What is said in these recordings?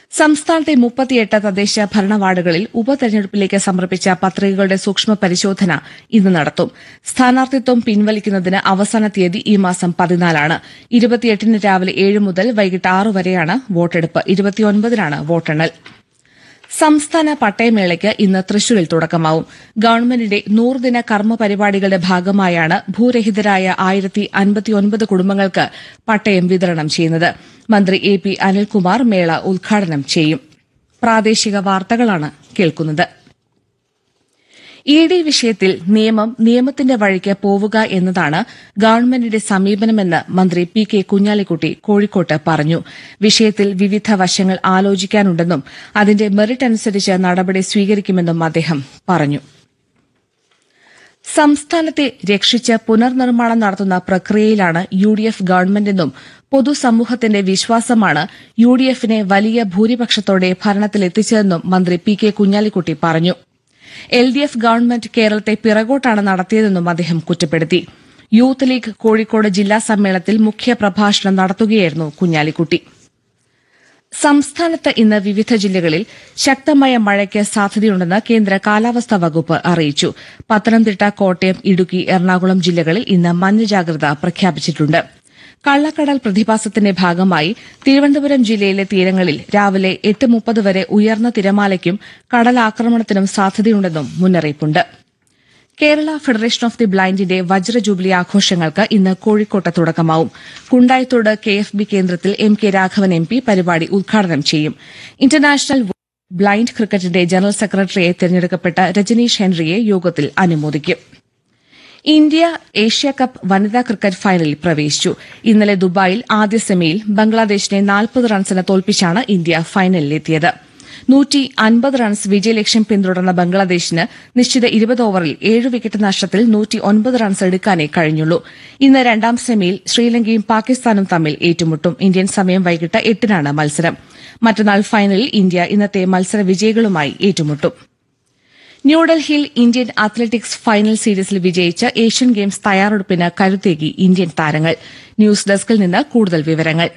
സംസ്ഥാനത്തെ മുപ്പത്തിയെട്ട് തദ്ദേശ ഭരണ വാർഡുകളിൽ ഉപതെരഞ്ഞെടുപ്പിലേക്ക് സമർപ്പിച്ച പത്രികകളുടെ സൂക്ഷ്മ പരിശോധന ഇന്ന് നടത്തും സ്ഥാനാർത്ഥിത്വം പിൻവലിക്കുന്നതിന് അവസാന തീയതി ഈ മാസം പതിനാലാണ് ഇരുപത്തിയെട്ടിന് രാവിലെ ഏഴ് മുതൽ വൈകിട്ട് ആറ് വരെയാണ് വോട്ടെടുപ്പ് ഇരുപത്തിയൊൻപതിനാണ് വോട്ടെണ്ണൽ സംസ്ഥാന പട്ടയമേളയ്ക്ക് ഇന്ന് തൃശൂരിൽ തുടക്കമാവും ഗവൺമെന്റിന്റെ നൂറുദിന കർമ്മ പരിപാടികളുടെ ഭാഗമായാണ് ഭൂരഹിതരായ ആയിരത്തി അൻപത്തിയൊൻപത് കുടുംബങ്ങൾക്ക് പട്ടയം വിതരണം ചെയ്യുന്നത് മന്ത്രി എ പി അനിൽകുമാർ മേള ഉദ്ഘാടനം ചെയ്യും പ്രാദേശിക വാർത്തകളാണ് കേൾക്കുന്നത് ഇ ഡി വിഷയത്തിൽ നിയമം നിയമത്തിന്റെ വഴിക്ക് പോവുക എന്നതാണ് ഗവൺമെന്റിന്റെ സമീപനമെന്ന് മന്ത്രി പി കെ കുഞ്ഞാലിക്കുട്ടി കോഴിക്കോട്ട് പറഞ്ഞു വിഷയത്തിൽ വിവിധ വശങ്ങൾ ആലോചിക്കാനുണ്ടെന്നും അതിന്റെ മെറിറ്റ് അനുസരിച്ച് നടപടി സ്വീകരിക്കുമെന്നും അദ്ദേഹം പറഞ്ഞു സംസ്ഥാനത്തെ രക്ഷിച്ച് പുനർനിർമ്മാണം നടത്തുന്ന പ്രക്രിയയിലാണ് യു ഡി എഫ് ഗവൺമെന്റെന്നും പൊതുസമൂഹത്തിന്റെ വിശ്വാസമാണ് യു ഡി എഫിനെ വലിയ ഭൂരിപക്ഷത്തോടെ ഭരണത്തിലെത്തിച്ചതെന്നും മന്ത്രി പി കെ കുഞ്ഞാലിക്കുട്ടി പറഞ്ഞു എൽ ഡി എഫ് ഗവൺമെന്റ് കേരളത്തെ പിറകോട്ടാണ് നടത്തിയതെന്നും അദ്ദേഹം കുറ്റപ്പെടുത്തി യൂത്ത് ലീഗ് കോഴിക്കോട് ജില്ലാ സമ്മേളനത്തിൽ മുഖ്യപ്രഭാഷണം നടത്തുകയായിരുന്നു കുഞ്ഞാലിക്കുട്ടി സംസ്ഥാനത്ത് ഇന്ന് വിവിധ ജില്ലകളിൽ ശക്തമായ മഴയ്ക്ക് സാധ്യതയുണ്ടെന്ന് കേന്ദ്ര കാലാവസ്ഥാ വകുപ്പ് അറിയിച്ചു പത്തനംതിട്ട കോട്ടയം ഇടുക്കി എറണാകുളം ജില്ലകളിൽ ഇന്ന് മഞ്ഞ ജാഗ്രത പ്രഖ്യാപിച്ചിട്ടുണ്ട് കള്ളക്കടൽ പ്രതിഭാസത്തിന്റെ ഭാഗമായി തിരുവനന്തപുരം ജില്ലയിലെ തീരങ്ങളിൽ രാവിലെ എട്ട് മുപ്പത് വരെ ഉയർന്ന തിരമാലയ്ക്കും കടലാക്രമണത്തിനും സാധ്യതയുണ്ടെന്നും മുന്നറിയിപ്പുണ്ട് കേരള ഫെഡറേഷൻ ഓഫ് ദി ബ്ലൈൻഡിന്റെ വജ്ര ജൂബിലി ആഘോഷങ്ങൾക്ക് ഇന്ന് കോഴിക്കോട്ട് തുടക്കമാവും കുണ്ടായിത്തോട് കെ എഫ് ബി കേന്ദ്രത്തിൽ M K Raghavan M P പരിപാടി ഉദ്ഘാടനം ചെയ്യും ഇന്റർനാഷണൽ ബ്ലൈൻഡ് ക്രിക്കറ്റിന്റെ ജനറൽ സെക്രട്ടറിയെ തെരഞ്ഞെടുക്കപ്പെട്ട രജനീഷ് ഹെൻറിയെ യോഗത്തിൽ അനുമോദിക്കും ഇന്ത്യ ഏഷ്യ കപ്പ് വനിതാ ക്രിക്കറ്റ് ഫൈനലിൽ പ്രവേശിച്ചു ഇന്നലെ ദുബായിൽ ആദ്യ സെമിയിൽ ബംഗ്ലാദേശിനെ നാൽപ്പത് റൺസിന് തോൽപ്പിച്ചാണ് ഇന്ത്യ ഫൈനലിലെത്തിയത് നൂറ്റി അൻപത് റൺസ് വിജയലക്ഷ്യം പിന്തുടർന്ന ബംഗ്ലാദേശിന് നിശ്ചിത ഇരുപത് ഓവറിൽ ഏഴ് വിക്കറ്റ് നഷ്ടത്തിൽ നൂറ്റി ഒൻപത് റൺസ് എടുക്കാനേ കഴിഞ്ഞുള്ളൂ ഇന്ന് രണ്ടാം സെമിയിൽ ശ്രീലങ്കയും പാകിസ്ഥാനും തമ്മിൽ ഏറ്റുമുട്ടും ഇന്ത്യൻ സമയം വൈകിട്ട് എട്ടിനാണ് മത്സരം മറ്റന്നാൾ ഫൈനലിൽ ഇന്ത്യ ഇന്നത്തെ മത്സര വിജയികളുമായി ഏറ്റുമുട്ടും ന്യൂഡൽഹിയിൽ ഇന്ത്യൻ അത്ലറ്റിക്സ് ഫൈനൽ സീരീസിൽ വിജയിച്ച് ഏഷ്യൻ ഗെയിംസ് തയ്യാറെടുപ്പിന് കരുത്തേകി ഇന്ത്യൻ താരങ്ങൾ ന്യൂസ് ഡെസ്കിൽ നിന്ന് കൂടുതൽ വിവരങ്ങൾ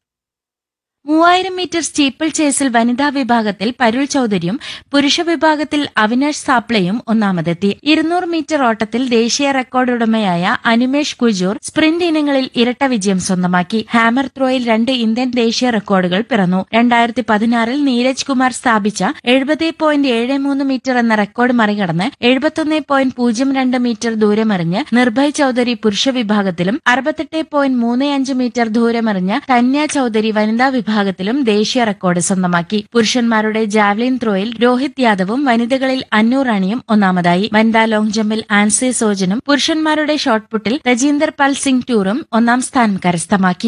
മൂവായിരം മീറ്റർ സ്റ്റീപ്പിൾ ചേസിൽ വനിതാ വിഭാഗത്തിൽ പരുൾ ചൌധരിയും പുരുഷ വിഭാഗത്തിൽ അവിനാഷ് സാപ്ലയും ഒന്നാമതെത്തി ഇരുന്നൂറ് മീറ്റർ ഓട്ടത്തിൽ ദേശീയ റെക്കോർഡ് ഉടമയായ അനിമേഷ് കുജൂർ സ്പ്രിന്റ് ഇനങ്ങളിൽ ഇരട്ട വിജയം സ്വന്തമാക്കി ഹാമർ ത്രോയിൽ രണ്ട് ഇന്ത്യൻ ദേശീയ റെക്കോർഡുകൾ പിറന്നു രണ്ടായിരത്തി പതിനാറിൽ നീരജ് കുമാർ സ്ഥാപിച്ച എഴുപത് പോയിന്റ് ഏഴ് മൂന്ന് മീറ്റർ എന്ന റെക്കോർഡ് മറികടന്ന് എഴുപത്തൊന്ന് പോയിന്റ് പൂജ്യം രണ്ട് മീറ്റർ ദൂരമെറിഞ്ഞ് നിർഭയ് ചൌധരി പുരുഷ വിഭാഗത്തിലും അറുപത്തെട്ട് പോയിന്റ് മൂന്ന് അഞ്ച് മീറ്റർ ദൂരമെറിഞ്ഞ് കന്യ ചൌധരി വനിതാ വിഭാഗത്തിലും ദേശീയ റെക്കോർഡ് സ്വന്തമാക്കി പുരുഷന്മാരുടെ ജാവലിൻ ത്രോയിൽ രോഹിത് യാദവും വനിതകളിൽ അന്നു റാണിയും ഒന്നാമതായി വനിതാ ലോങ് ജമ്പിൽ ആൻസി സോജനും പുരുഷന്മാരുടെ ഷോട്ട്പുട്ടിൽ തജീന്ദർ പാൽ സിംഗ് ടൂറും ഒന്നാം സ്ഥാനം കരസ്ഥമാക്കി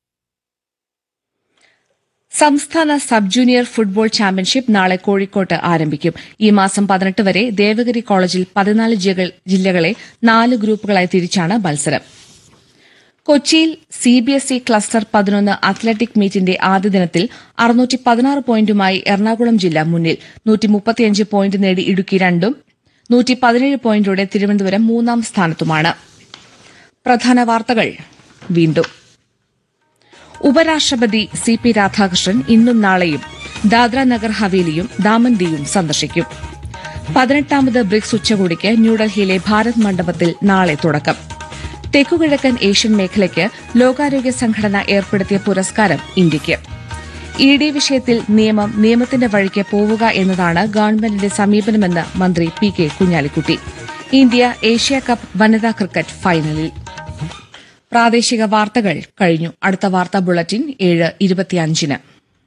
സംസ്ഥാന സബ് ജൂനിയർ ഫുട്ബോൾ ചാമ്പ്യൻഷിപ്പ് നാളെ കോഴിക്കോട്ട് ആരംഭിക്കും ഈ മാസം പതിനെട്ട് വരെ ദേവഗിരി കോളേജിൽ പതിനാല് ജില്ലകൾ- ജില്ലകളെ നാല് ഗ്രൂപ്പുകളായി തിരിച്ചാണ് മത്സരം കൊച്ചിയിൽ C B S E cluster പതിനൊന്ന് അത്ലറ്റിക് മീറ്റിന്റെ ആദ്യ ദിനത്തിൽ അറുന്നൂറ്റി പതിനാറ് പോയിന്റുമായി എറണാകുളം ജില്ല മുന്നിൽ നൂറ്റി മുപ്പത്തിയഞ്ച് പോയിന്റ് നേടി ഇടുക്കി രണ്ടും നൂറ്റി പതിനേഴ് പോയിന്റോടെ തിരുവനന്തപുരം മൂന്നാം സ്ഥാനത്തുമാണ് പ്രധാന വാർത്തകൾ വീണ്ടും ഉപരാഷ്ട്രപതി സി പി രാധാകൃഷ്ണൻ ഇന്നും നാളെയും ദാദ്ര നഗർ ഹവേലിയും ദാമൻ ദിയും സന്ദർശിക്കും പതിനെട്ടാമത് ബ്രിക്സ് ഉച്ചകോടിക്ക് ന്യൂഡൽഹിയിലെ ഭാരത് മണ്ഡപത്തിൽ നാളെ തുടക്കം തെക്കുകിഴക്കൻ ഏഷ്യൻ മേഖലയ്ക്ക് ലോകാരോഗ്യ സംഘടന ഏർപ്പെടുത്തിയ പുരസ്കാരം ഇന്ത്യയ്ക്ക് ഇ ഡി വിഷയത്തിൽ നിയമം നിയമത്തിന്റെ വഴിക്ക് പോവുക എന്നതാണ് ഗവൺമെന്റിന്റെ സമീപനമെന്ന് മന്ത്രി P K Kunhalikutty India Asia cup വനിതാ ക്രിക്കറ്റ് ഫൈനലിൽ പ്രാദേശിക വാർത്തകൾ കഴിഞ്ഞു അടുത്ത വാർത്താ ബുള്ളറ്റിൻ ഏഴ് ഇരുപത്തിയഞ്ചിന്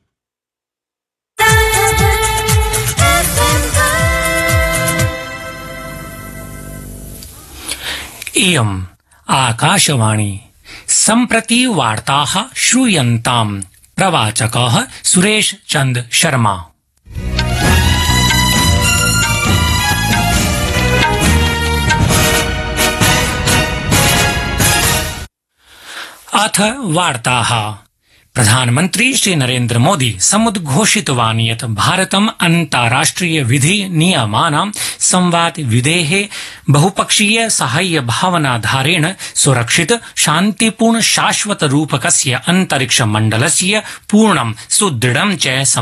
इयम् आकाशवाणी सम्प्रति वार्ताः श्रूयन्ताम् प्रवाचकः सुरेश चन्द शर्मा अथ वार्ताः प्रधानमन्त्री श्रीनरेन्द्र मोदी समुद्घोषितवान् यत् भारतम् अन्ताराष्ट्रिय विधि नियमानां संवाद विधेः बहुपक्षीय साहाय्य भावनाधारेण सुरक्षित शान्तिपूर्ण शाश्वत रूपकस्य अन्तरिक्ष मण्डलस्य पूर्णं सुदृढं च